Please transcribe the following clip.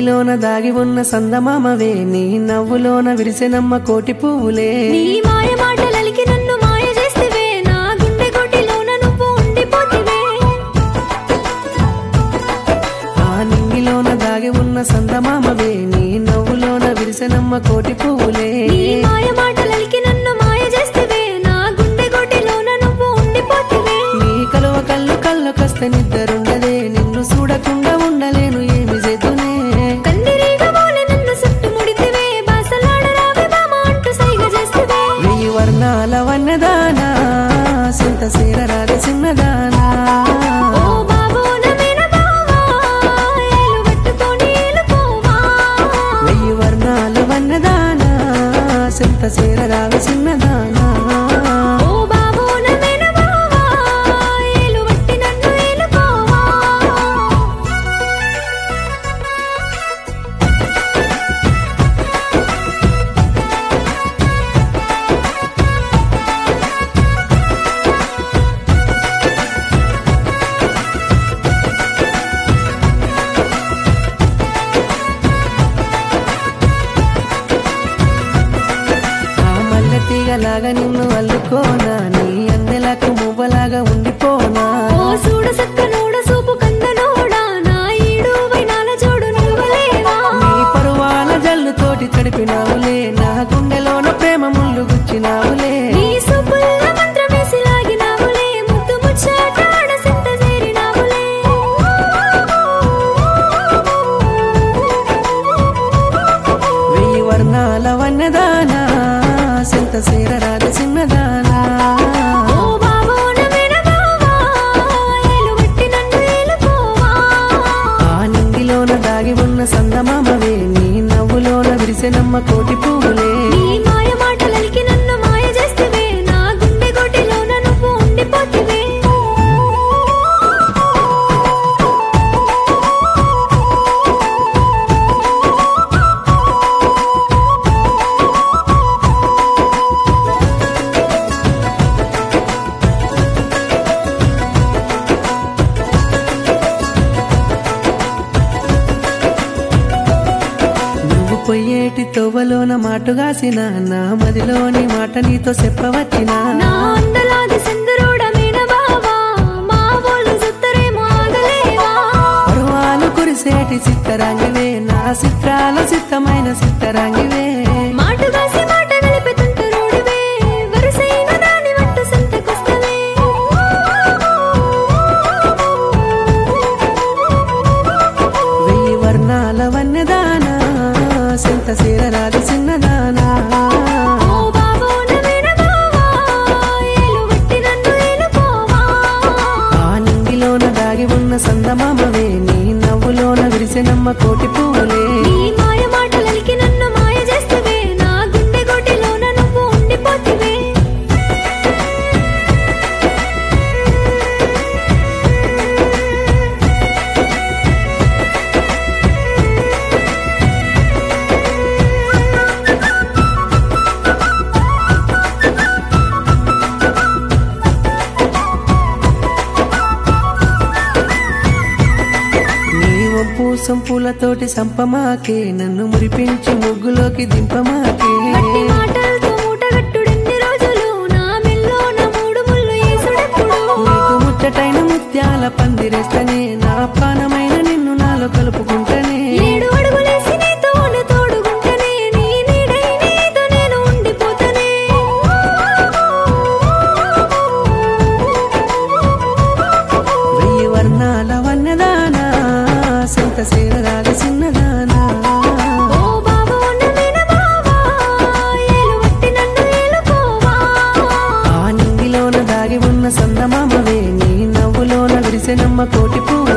నింగిలోన దాగి ఉన్న సందమామవే నీ నవ్వులోన విరిసెనమ్మ కోటి పువ్వులే నీ మాయ మాటలలికి నన్ను మాయ చేస్తివే నా గుండె కొటిలోన నువ్వు ఉండిపోతివే ఆ నింగిలోన దాగి ఉన్న సందమామవే నీ నవ్వులోన విరిసెనమ్మ కోటి పువ్వులే నీ మాయ మాటలలికి నన్ను మాయ చేస్తివే నా గుండె కొటిలోన నువ్వు ఉండిపోతివే నీ కలువ కళ్ళు కళ్ళకొస్తే నిద్దరుండదే నిన్ను చూడకుండా ఉండలేను ఏమి చేతునే కందిరీగ మూల నన్ను చుట్టుముడితివే బాసలాడరావే మామ అంటూ సైగ చేస్తివే వెయ్యి వర్ణాల వన్నదానా సింత సేరరాది చిన్నదానా ఓ బాబో నమేన బావా ఏలు పట్టుకొని ఏలుకోవా వెయ్యి వర్ణాల వన్నదానా సింత సేరరాది చిన్నదానా ఓ బాబో నమేన బావా ఏలు పట్టి నన్ను ఏలుకోవా ఆ మల్లె తీగలాగా నిన్ను అల్లుకోనా నీ అందెలకు మువ్వలాగా ఉండిపోనా ఓ సూడ సక్క నోడ సూపు కంద నోడా నా ఈడు వైనాల జోడు నిలువలేవా నీ పరువాల జల్లుతోటి తడిపినావులే నా గుండెలోన ప్రేమ ముళ్ళు గుచ్చినావులే నీ సూపుల్ల మంత్రమేసి లాగినావులే ముద్దు ముచ్చాట ఆడసింత చేరినావులే వెయ్యి వర్ణాల వన్నదానా సింత సేరరాది చిన్నదానా ఓ బాబో నమేన బావా ఏలు పట్టి నన్ను ఏలుకోవా ఆ నింగిలోన దాగి ఉన్న సందమామవే నీ నవ్వులోన విరిసెనమ్మ కోటి పువ్వులే నీ మాయ మాటలలికి నన్ను మాయ చేస్తివే నా గుండె గొడ్డిలోన నువ్వు ఉండిపోతివే నువ్వు పొయ్యేటి తొవ్వలోన మాటుగాసిన నా మదిలోని మాట నీతో చెప్పవచ్చినా నా అందలాది సింధురోడమైన బావా మా వాళ్ళు సుత్తరేమో ఆగలేవా పరువాలు కురిసేటి చిత్తరాంగివే నా చిత్రాల చిత్తమైన చిత్తరాంగివే మాటుగాసి మాట నలిపెతుంటే రోడివే వరుసైన దాని వంట సంతకొస్తవే వెయ్యి వర్ణాల వన్నెదానా సింత సేరరాది చిన్నదానా ఓ బాబో నవేన బావా ఏలు వట్టి నన్ను ఏలుకోవా ఆ నింగిలోన దాగి ఉన్న సందమామవే నీ నవ్వులోన విరిసెనమ్మ కోటి పువ్వులే నీ మాయ మాటలలికి నన్ను మాయ చేస్తవే నా గుండె గొడ్డిలోన నువ్వు ఉండిపోతివే నీ వంపు సంపులతోటి సంపమాకే నన్ను మురిపించి ముగ్గులోకి దింపమాకే మట్టి మాటలతో మూటగట్టుడెన్ని రోజులు నా మెల్లోన మూడు ముళ్ళు ఏసుడెప్పుడు నీకు ముచ్చటైన ముత్యాల పందిరేస్తనే నా పానమైన నిన్ను నాలో కలుపుకుంటనే ఏడు అడుగులేసి నీతోనే తోడుగుంటనే నీ నీడై నీతో నేను ఉండిపోతనే వెయ్యి వర్ణాల వన్నదానా సంత సేవరాలి చిన్నదానా ఓ బాబో నమేన బావా ఏలు వట్టి నన్ను ఏలుకోవా ఆ నింగిలోన దాగి ఉన్న సందమామవే నీ నవ్వులోన విరిసెనమ్మ కోటి పువ్వు